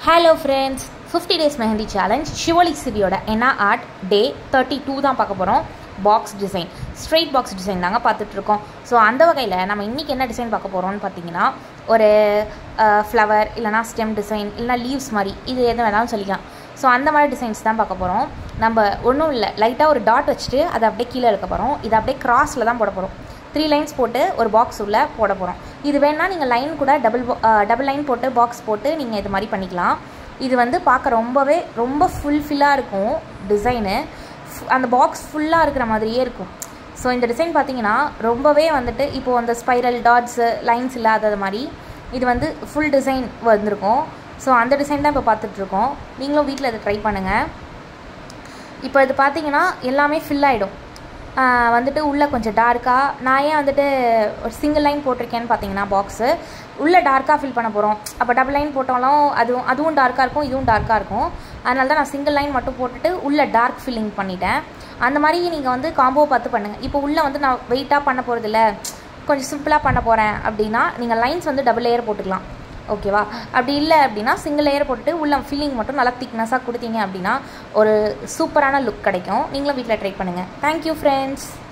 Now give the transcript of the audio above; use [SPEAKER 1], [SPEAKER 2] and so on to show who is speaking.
[SPEAKER 1] hello friends fifty days mehndi challenge Shivali சிவியோட என்ன art day thirty two தான் பார்க்க போகிறோம் box design straight box design தாங்க பார்த்துட்ருக்கோம் ஸோ அந்த வகையில் நம்ம இன்றைக்கி என்ன டிசைன் பார்க்க போகிறோம்னு பார்த்தீங்கன்னா ஒரு ஃப்ளவர் இல்லைனா ஸ்டெம் டிசைன் இல்லைனா லீவ்ஸ் மாதிரி இது எது வேணாலும் சொல்லிக்கலாம் ஸோ அந்த மாதிரி டிசைன்ஸ் தான் பார்க்க போகிறோம் நம்ம ஒன்றும் இல்லை லைட்டாக ஒரு டாட் வச்சுட்டு அதை அப்படியே கீழே இருக்க போகிறோம் இதை அப்படியே கிராஸில் தான் போட போகிறோம் த்ரீ லைன்ஸ் போட்டு ஒரு பாக்ஸ் உள்ள போட போகிறோம் இது வேணால் நீங்கள் லைன் கூட டபுள் டபுள் லைன் போட்டு பாக்ஸ் போட்டு நீங்கள் இது மாதிரி பண்ணிக்கலாம் இது வந்து பார்க்க ரொம்பவே ரொம்ப ஃபுல்ஃபில்லாக இருக்கும் டிசைனு அந்த பாக்ஸ் ஃபுல்லாக இருக்கிற மாதிரியே இருக்கும் ஸோ இந்த டிசைன் பார்த்தீங்கன்னா ரொம்பவே வந்துட்டு இப்போது அந்த ஸ்பைரல் டாட்ஸு லைன்ஸ் இல்லாதது மாதிரி இது வந்து ஃபுல் டிசைன் வந்திருக்கும் ஸோ அந்த டிசைன் தான் இப்போ பார்த்துட்ருக்கோம் நீங்களும் வீட்டில் இதை ட்ரை பண்ணுங்கள் இப்போ இது பார்த்தீங்கன்னா எல்லாமே ஃபில் ஆகிடும் வந்துட்டு உள்ளே கொஞ்சம் டார்க்காக நான் ஏன் வந்துட்டு ஒரு சிங்கிள் லைன் போட்டிருக்கேன்னு பார்த்தீங்கன்னா பாக்ஸு உள்ளே டார்க்காக ஃபில் பண்ண போகிறோம் அப்போ டபுள் லைன் போட்டாலும் அதுவும் அதுவும் டார்க்காக இருக்கும் இதுவும் டார்க்காக இருக்கும் அதனால தான் நான் சிங்கிள் லைன் மட்டும் போட்டுட்டு உள்ளே டார்க் ஃபில்லிங் பண்ணிட்டேன் அந்த மாதிரி நீங்கள் வந்து காம்போ பார்த்து பண்ணுங்கள் இப்போ உள்ளே வந்து நான் வெயிட்டாக பண்ண போகிறதில்ல கொஞ்சம் சிம்பிளாக பண்ண போகிறேன் அப்படின்னா நீங்கள் லைன்ஸ் வந்து டபுள் லேயர் போட்டுக்கலாம் ஓகேவா அப்படி இல்லை அப்படின்னா சிங்கிள் லேயர் போட்டுட்டு உள்ள ஃபில்லிங் மட்டும் நல்லா திக்னஸாக கொடுத்தீங்க அப்படின்னா ஒரு சூப்பரான லுக் கிடைக்கும் நீங்களும் வீட்டில் ட்ரை பண்ணுங்கள் தேங்க்யூ ஃப்ரெண்ட்ஸ்